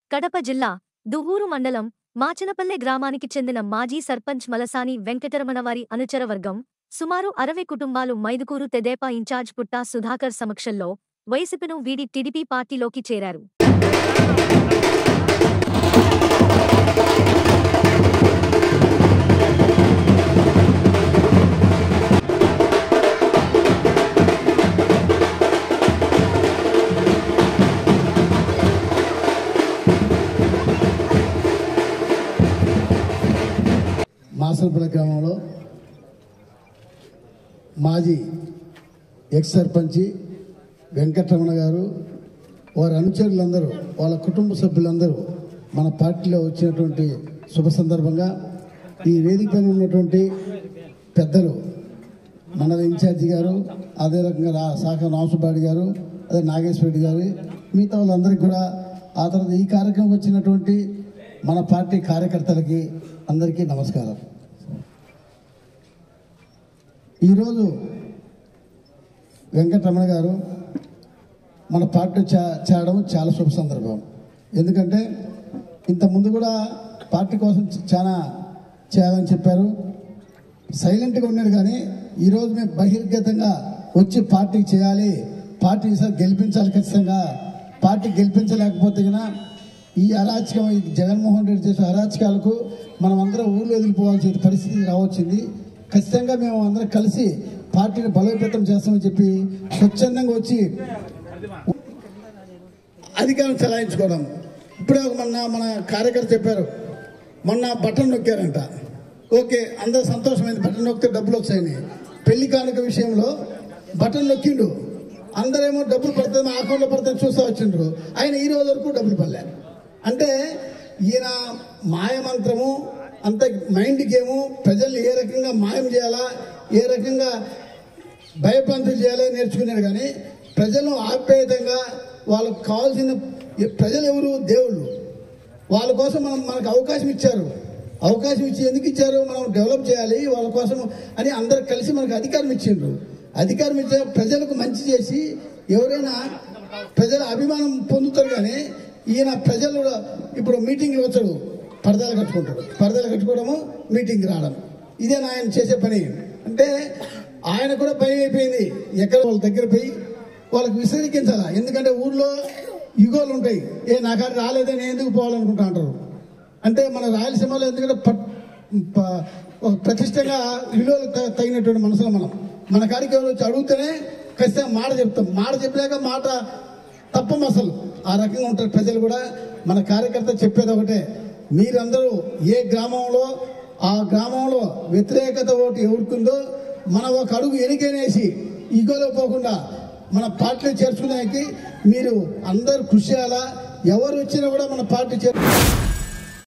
కడప జిల్లా దువ్వూరు మండలం మాచనపల్లె గ్రామానికి చెందిన మాజీ సర్పంచ్ మలసాని వెంకటరమణవారి అనుచర వర్గం సుమారు అరవై కుటుంబాలు మైదుకూరు తెదేపా ఇన్ఛార్జ్ పుట్టా సుధాకర్ సమక్షంలో వైసీపీను వీడి టీడీపీ పార్టీలోకి చేరారు మాసనపల్లి గ్రామంలో మాజీ ఎక్స్ సర్పంచి వెంకటరమణ గారు వారి అనుచరులందరూ వాళ్ళ కుటుంబ సభ్యులందరూ మన పార్టీలో వచ్చినటువంటి శుభ సందర్భంగా ఈ వేదిక పైన ఉన్నటువంటి పెద్దలు మండల ఇన్ఛార్జి గారు అదే రకంగా రా శాఖ నాసుబాడి గారు అదే నాగేశ్వర రెడ్డి గారు మిగతా వాళ్ళందరికీ కూడా ఆ తర్వాత ఈ కార్యక్రమం వచ్చినటువంటి మన పార్టీ కార్యకర్తలకి అందరికీ నమస్కారం ఈరోజు వెంకటరమణ గారు మన పార్టీ చే చేరడం చాలా శుభ సందర్భం ఎందుకంటే ఇంత ముందు కూడా పార్టీ కోసం చ- చాలా చేయాలని చెప్పారు సైలెంట్గా ఉన్నాడు కానీ ఈరోజు మేము బహిర్గతంగా వచ్చి పార్టీకి చేయాలి పార్టీ ఈసారి గెలిపించాలి ఖచ్చితంగా పార్టీ గెలిపించలేకపోతే కనుక ఈ అరాచకం ఈ జగన్మోహన్ రెడ్డి చేసే అరాచకాలకు మనం అందరం ఊళ్ళో వదిలిపోవాల్సిన పరిస్థితి రావచ్చింది ఖచ్చితంగా మేము అందరం కలిసి పార్టీని బలోపేతం చేస్తామని చెప్పి స్వచ్ఛందంగా వచ్చి అధికారం చలాయించుకోవడం ఇప్పుడే ఒక మొన్న మన కార్యకర్త చెప్పారు మొన్న బటన్ నొక్కారంట ఓకే అందరూ సంతోషమైంది బటన్ నొక్కితే డబ్బులు వచ్చాయని పెళ్లి కానుక విషయంలో బటన్ నొక్కిండు అందరేమో డబ్బులు పడుతుంది మా అకౌంట్లో పడుతుంది చూస్తూ వచ్చిండ్రు ఆయన ఈ రోజు వరకు డబ్బులు పడలే అంటే ఈయన మాయమంత్రము అంత మైండ్ గేము ప్రజల్ని ఏ రకంగా మాయం చేయాలా ఏ రకంగా భయప్రాంతం చేయాలో నేర్చుకున్నాడు కానీ ప్రజలను ఆప్యాయతంగా వాళ్ళకు కావాల్సిన ప్రజలు ఎవరు దేవుళ్ళు వాళ్ళ కోసం మనం మనకు అవకాశం ఇచ్చారు అవకాశం ఇచ్చి ఎందుకు ఇచ్చారు మనం డెవలప్ చేయాలి వాళ్ళ కోసం అని అందరు కలిసి మనకు అధికారం ఇచ్చిండ్రు అధికారం ఇచ్చే ప్రజలకు మంచి చేసి ఎవరైనా ప్రజల అభిమానం పొందుతారు కానీ ఈయన ప్రజలు ఇప్పుడు మీటింగ్లు వచ్చాడు పరదాలు కట్టుకుంటాడు పరదాలు కట్టుకోవడము మీటింగ్ రావడం ఇదే ఆయన చేసే పని అంటే ఆయన కూడా భయం అయిపోయింది ఎక్కడ వాళ్ళ దగ్గర పోయి వాళ్ళకి విశ్రమించాలా ఎందుకంటే ఊర్లో యుగోలు ఉంటాయి ఏ నాకాడ రాలేదే నేను ఎందుకు పోవాలనుకుంటా అంటారు అంటే మన రాయలసీమలో ఎందుకంటే పట్- ప- ఒక ప్రతిష్టంగా విలువలు త- తగినటువంటి మనసులో మనం మన కాడికి ఎవరు వచ్చి అడిగితేనే ఖచ్చితంగా మాట చెప్తాం మాట చెప్పలేక మాట తప్పం అసలు ఆ రకంగా ఉంటారు ప్రజలు కూడా మన కార్యకర్త చెప్పేది ఒకటే మీరందరూ ఏ గ్రామంలో ఆ గ్రామంలో వ్యతిరేకత ఓటు ఎవరికుందో మన ఒక అడుగు ఎనికేనేసి ఈగోలో పోకుండా మన పార్టీలో చేర్చుకునేకి మీరు అందరూ కృషి చేయాలా ఎవరు వచ్చినా కూడా మన పార్టీ చేర్